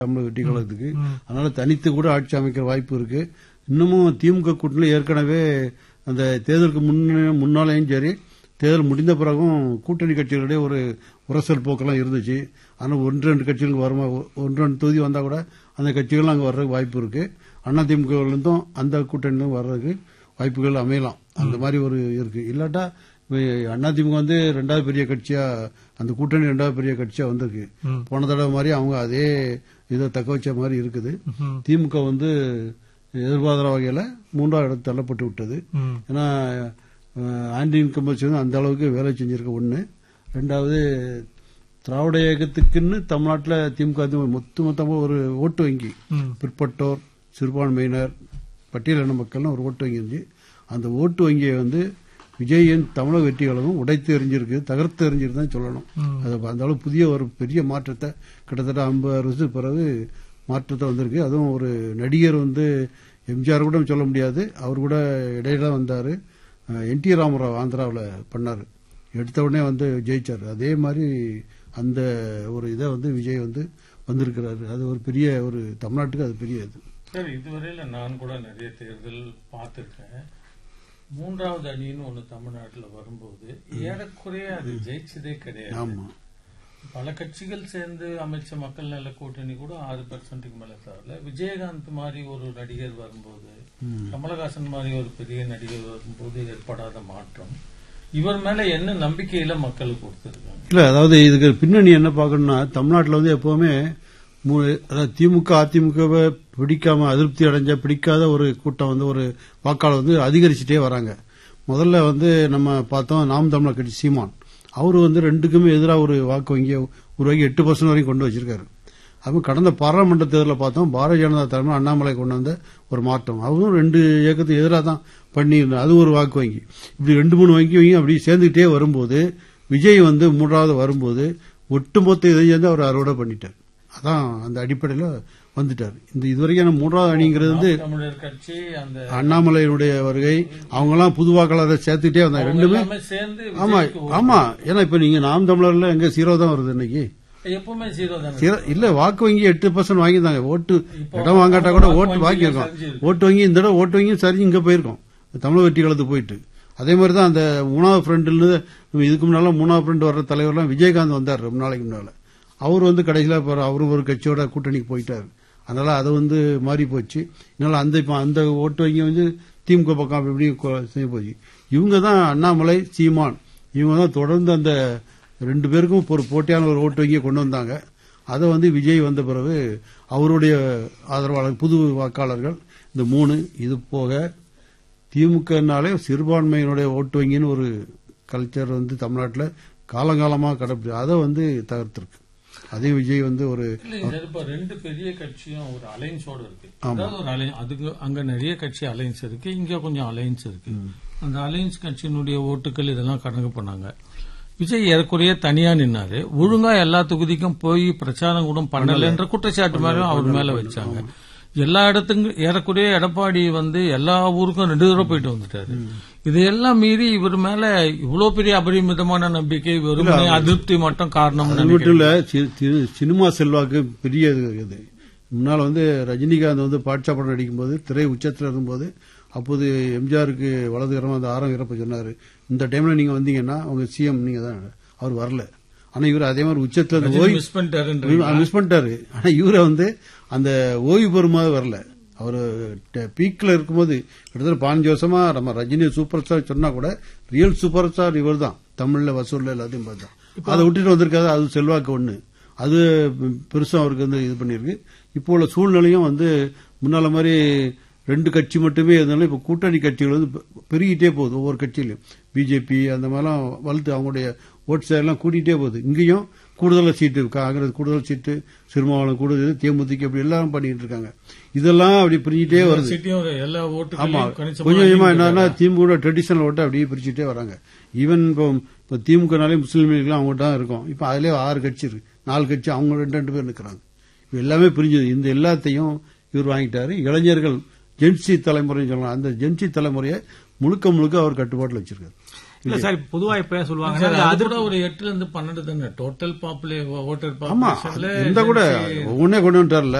தமிழக வெற்றி கழகத்துக்கு அதனால தனித்து கூட ஆட்சி அமைக்கிற வாய்ப்பு இருக்கு இன்னமும் திமுக கூட்டணியில் ஏற்கனவே அந்த தேர்தலுக்கு முன்ன முன்னாலேயும் சரி தேர்தல் முடிந்த பிறகும் கூட்டணி கட்சிகளிடையே ஒரு உரசல் போக்கெல்லாம் இருந்துச்சு ஆனால் ஒன்று ரெண்டு கட்சிகளுக்கு வருமா ஒன்று ரெண்டு தொகுதி வந்தால் கூட அந்த கட்சிகள் அங்கே வர்றதுக்கு வாய்ப்பு இருக்கு அண்ணா திமுகவிலிருந்தும் அந்த கூட்டணியிலும் வர்றதுக்கு வாய்ப்புகள் அமையலாம் அந்த மாதிரி ஒரு இருக்கு இல்லாட்டா அண்ணா திமுக வந்து ரெண்டாவது பெரிய கட்சியா அந்த கூட்டணி ரெண்டாவது பெரிய கட்சியா வந்திருக்கு போன தடவை மாதிரி அவங்க அதே இதை தக்க வச்ச மாதிரி இருக்குது திமுக வந்து எதிர்பாராத வகையில மூன்றாவது இடத்து தள்ளப்பட்டு விட்டது ம். ஏன்னா அஹ், ஆன்டி இன்கம் வச்சு வந்து அந்த அளவுக்கு வேலை செஞ்சிருக்க ஒண்ணு ரெண்டாவது திராவிட இயக்கத்துக்குன்னு தமிழ்நாட்டில் திமுக வந்து மொத்த மொத்தமா ஒரு ஓட்டு வங்கி ம். பிற்பட்டோர் சிறுபான்மையினர் பட்டியலின மக்கள்னு ஒரு ஓட்டு வங்கி இருந்துச்சு அந்த ஓட்டு வங்கியை வந்து விஜயின் தமிழக வெற்றி கழகம் உடைத்து எறிஞ்சிருக்கு தகர்த்து எறிஞ்சிருக்கு தான் சொல்லணும் அது அந்த அளவு புதிய ஒரு பெரிய மாற்றத்தை கிட்டத்தட்ட ஐம்பது வருஷத்துக்கு பிறகு மாற்றத்தை வந்திருக்கு அதுவும் ஒரு நடிகர் வந்து எம்ஜிஆர் கூட சொல்ல முடியாது அவர் கூட இடையில வந்தாரு என் டி ராமராவ் ஆந்திராவில் பண்ணாரு எடுத்த உடனே வந்து ஜெயிச்சார் அதே மாதிரி அந்த ஒரு இதை வந்து விஜய் வந்து வந்திருக்கிறாரு அது ஒரு பெரிய ஒரு தமிழ்நாட்டுக்கு அது பெரிய இது சார் இதுவரையில நான் கூட நிறைய தேர்தல் பார்த்திருக்கேன் மூன்றாவது அணின்னு ஒண்ணு தமிழ்நாட்டுல வரும்போது ஏறக்குறைய அது ஜெயிச்சதே கிடையாது ஆமா பல கட்சிகள் சேர்ந்து அமைச்ச மக்கள் நல கூட்டணி கூட ஆறு பெர்சன்ட்டுக்கு மேல தரல விஜயகாந்த் மாதிரி ஒரு நடிகர் வரும்போது கமலஹாசன் மாதிரி ஒரு பெரிய நடிகர் வரும்போது ஏற்படாத மாற்றம் இவர் மேல என்ன நம்பிக்கையில மக்களுக்கு கொடுத்திருக்காங்க இல்ல அதாவது இதுக்கு பின்னணி என்ன பார்க்கணும்னா தமிழ்நாட்டில் வந்து எப்பவுமே மூ- அதாவது திமுக அதிமுகவை பிடிக்காம அதிருப்தி அடைஞ்ச பிடிக்காத ஒரு கூட்டம் வந்து ஒரு வாக்காளர் வந்து அதிகரிச்சுட்டே வராங்க முதல்ல வந்து நம்ம பார்த்தோம் நாம் தமிழர் கட்சி சீமான் அவர் வந்து ரெண்டுக்குமே எதிராக ஒரு வாக்கு வங்கியை உருவாக்கி எட்டு பர்சன்ட் வரைக்கும் கொண்டு வச்சிருக்காரு அப்ப கடந்த பாராளுமன்ற தேர்தலில் பார்த்தோம் பாரதிய ஜனதா தலைமை அண்ணாமலை கொண்டு வந்த ஒரு மாற்றம் அதுவும் ரெண்டு இயக்கத்துக்கு எதிராக தான் பண்ணியிருந்தோம் அது ஒரு வாக்கு வங்கி இப்படி ரெண்டு மூணு வங்கி வங்கி அப்படி சேர்ந்துக்கிட்டே வரும்போது விஜய் வந்து மூன்றாவது வரும்போது ஒட்டுமொத்த இதையும் சேர்ந்து அவர் அறுவடை பண்ணிட்டார் அதான் அந்த அடிப்படையில் வந்துட்டார் இந்த இதுவரைக்கும் மூன்றாவது அணிங்கிறது வந்து நாம் தமிழர் கட்சி அந்த அண்ணாமலையினுடைய வருகை அவங்கெல்லாம் புது வாக்காளரை சேர்த்துக்கிட்டே வந்தாங்க அவங்க ரெண்டுமே எல்லாமே சேர்ந்து ஆமா விஜய்க்கு ஓட்டு. ஆமா ஏன்னா இப்ப நீங்க நாம் தமிழர்ல எங்க ஜீரோ தான் வருது இன்னைக்கு எப்பவுமே ஜீரோ தானே சில- இல்ல வாக்கு வங்கி எட்டு பர்சன்ட் வாங்கியிருந்தாங்க ஓட்டு இப்போ இடம் வாங்காட்டா கூட வாக்கு ஓட்டு வங்கி வாங்கியிருக்கோம் சரிஞ்சிருக்கு. ஓட்டு வங்கி இந்த தடவை ஓட்டு வங்கியும் சரி இங்க போயிருக்கோம் தமிழக வெற்றி காலத்து போயிட்டு அதே மாதிரி தான் அந்த மூணாவது ஃப்ரெண்ட்ல இதுக்கு முன்னால மூணாவது ஃப்ரெண்ட் வர்ற தலைவர்லாம் விஜயகாந்த் வந்தார் ரொம்ப நாளைக்கு முன்னால அவர் வந்து கடைசியில பாரு, அவரும் ஒரு கட்சியோட கூட்டணிக்கு போயிட்டாரு அதனால அது வந்து மாறி போச்சு இதனால அந்த இப்ப அந்த ஓட்டு வங்கி வந்து திமுக பக்கம் அப்படி இப்படி கொ- செய்ய போச்சு இவங்க தான் அண்ணாமலை சீமான் இவங்க தான் தொடர்ந்து அந்த ரெண்டு பேருக்கும் ஒரு போட்டியான ஒரு ஓட்டு வங்கியை கொண்டு வந்தாங்க அதை வந்து விஜய் வந்த பிறகு அவருடைய ஆதரவாளர் புது வாக்காளர்கள் இந்த மூணு இது போக திமுகனாலே சிறுபான்மையினுடைய ஓட்டு வங்கின்னு ஒரு கல்ச்சர் வந்து தமிழ்நாட்டில் காலங்காலமாக கடைப்பிடி அதை வந்து தகர்த்திருக்கு அதே விஜய் வந்து ஒரு இல்ல இது இப்ப ரெண்டு பெரிய கட்சியும் ஒரு அலைன்ஸோட இருக்கு அதாவது ஒரு அலைன் அதுக்கு அங்க நிறைய கட்சி அலைன்ஸ் இருக்கு இங்க கொஞ்சம் அலைன்ஸ் இருக்கு அந்த அலைன்ஸ் கட்சியினுடைய ஓட்டுகள் இதெல்லாம் கணக்கு பண்ணாங்க விஜய் ஏறக்குறைய தனியா நின்னாரு ஒழுங்கா எல்லா தொகுதிக்கும் போய் பிரச்சாரம் கூட பண்ணலன்ற குற்றச்சாட்டு மேலும் அவர் மேல வச்சாங்க எல்லா இடத்துக்கும் ஏறக்குறைய எடப்பாடி வந்து எல்லா ஊருக்கும் ரெண்டு தடவை போயிட்டு வந்துட்டாரு இதையெல்லாம் மீறி இவர் மேல இவ்வளவு பெரிய அபரிமிதமான நம்பிக்கை வெறுமனே அதிருப்தி மட்டும் காரணம் அது மட்டும் இல்ல சி- சி- சினிமா செல்வாக்கு பெரிய இது இது முன்னால் வந்து ரஜினிகாந்த் வந்து பாட்சா படம் நடிக்கும்போது திரை உச்சத்தில் இருக்கும்போது அப்போது எம்ஜிஆருக்கு வலதுகரமா அந்த ஆரம் இறப்ப சொன்னாரு இந்த டைம்ல நீங்க வந்தீங்கன்னா அவங்க சிஎம் நீங்க தான் அவர் வரல ஆனா இவர் அதே மாதிரி உச்சத்துல அந்த ஓய்வு மிஸ் பண்ணிட்டாருன்ற மிஸ் பண்ணிட்டாரு ஆனா இவரை வந்து அந்த ஓய்வு பெறும்போது வரல அவர் பீக்ல இருக்கும்போது கிட்டத்தட்ட பாஞ்சு வருஷமா நம்ம ரஜினி சூப்பர் ஸ்டார் சொன்னா கூட ரியல் சூப்பர் ஸ்டார் இவர் தான் தமிழ்ல வசூல்ல எல்லாத்தையும் பார்த்தா அதை விட்டுட்டு வந்திருக்காது அது செல்வாக்கு ஒண்ணு அது பெருசா அவருக்கு வந்து இது பண்ணிருக்கு இப்போ உள்ள சூழ்நிலையும் வந்து முன்னால மாதிரி ரெண்டு கட்சி மட்டுமே இருந்தாலும் இப்ப கூட்டணி கட்சிகள் வந்து பெ- பெருகிட்டே போகுது ஒவ்வொரு கட்சியிலும் பிஜேபி அந்த மாதிரிலாம் வளர்த்து அவங்களுடைய ஓட் ஷேர் எல்லாம் கூட்டிகிட்டே போகுது இங்கேயும் கூடுதலாக சீட்டு காங்கிரஸ் கூடுதல் சீட்டு சிறுமாவளம் கூடுதல் தேமுதிக அப்படி எல்லாம் பண்ணிட்டு இருக்காங்க இதெல்லாம் அப்படி பிரிஞ்சிட்டே வருது சிட்டியும் எல்லா ஆமா ஓட்டுகளையும் கணிசமா கொஞ்சம் கொஞ்சமா என்னன்னா திமுக ட்ரெடிஷனல் ஓட்டை அப்படியே பிரிச்சுட்டே வராங்க ஈவன் இப்போ இப்போ திமுகனாலே முஸ்லீம் லீக்லாம் அவங்க தான் இருக்கும் இப்போ அதுலயே ஆறு கட்சி இருக்கு நாலு கட்சி அவங்க ரெண்டு ரெண்டு பேர் நிற்கிறாங்க இப்போ எல்லாமே பிரிஞ்சது இந்த எல்லாத்தையும் இவர் வாங்கிட்டாரு இளைஞர்கள் ஜென்சி தலைமுறைன்னு சொல்லலாம் அந்த ஜென்சி தலைமுறையை முழுக்க முழுக்க அவர் கட்டுப்பாட்டில் வச்சிருக்காரு இல்ல சார் இப்ப பொதுவா இப்ப ஏன் சார், சொல்லுவாங்கன்னா அது கூட ஒரு எட்டுல இருந்து பன்னெண்டு தானே டோட்டல் பாப்புலே ஓட்டர் ஆமா பாப்புலேஷன்ல இருந்தா கூட ஒவ்வொன்னே கொண்டு வந்துட்டார்ல